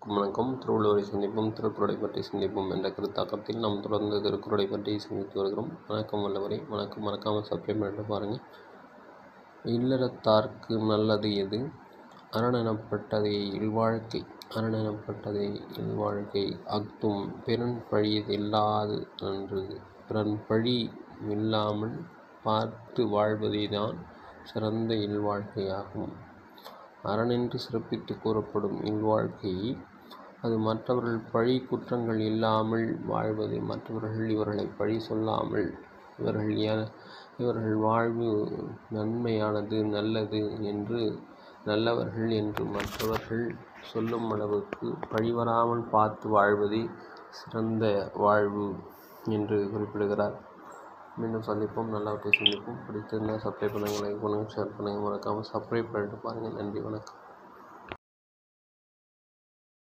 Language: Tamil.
அனைவருக்கும் வணக்கம் திருவள்ளுவரை சிந்திப்போம் திருக்குறளை பற்றி சிந்திப்போம் என்ற கருத்தாக்கத்தில் நாம் தொடர்ந்து திருக்குறளை பற்றி சிந்தித்து வருகிறோம் வணக்கம் வல்லவரை வணக்கம் மறக்காமல் சப்ஸ்கிரைப் பண்ணிட்டு பாருங்கள் இல்லறத்தார்க்கு நல்லது எது அரணெனப்பட்டதை இல்வாழ்க்கை அரணெனப்பட்டதை இல்வாழ்க்கை அஃதும் பிறன் பழியதில்லாது நன்று பிறன் பழி இல்லாமல் பார்த்து வாழ்வதேதான் சிறந்த இல்வாழ்க்கையாகும் அறனென்று சிறப்பித்துக் கூறப்படும் இல்வாழ்க்கை அது மற்றவர்கள் பழி குற்றங்கள் இல்லாமல் வாழ்வது மற்றவர்கள் இவர்களை பழி சொல்லாமல் இவர்கள் ஏ- இவர்கள் வாழ்வு நன்மையானது நல்லது என்று நல்லவர்கள் என்று மற்றவர்கள் சொல்லும் அளவுக்கு பழிவராமல் பார்த்து வாழ்வதே சிறந்த வாழ்வு என்று குறிப்பிடுகிறார் மீண்டும் சந்திப்போம் நல்லவற்றை சந்திப்போம் பிடித்திருந்தால் சப்ஸ்கிரைப் பண்ணுங்கள் லைக் பண்ணுங்கள் ஷேர் பண்ணுங்கள் மறக்காமல் சப்ஸ்கிரைப் பண்ணிட்டு பாருங்கள் நன்றி வணக்கம்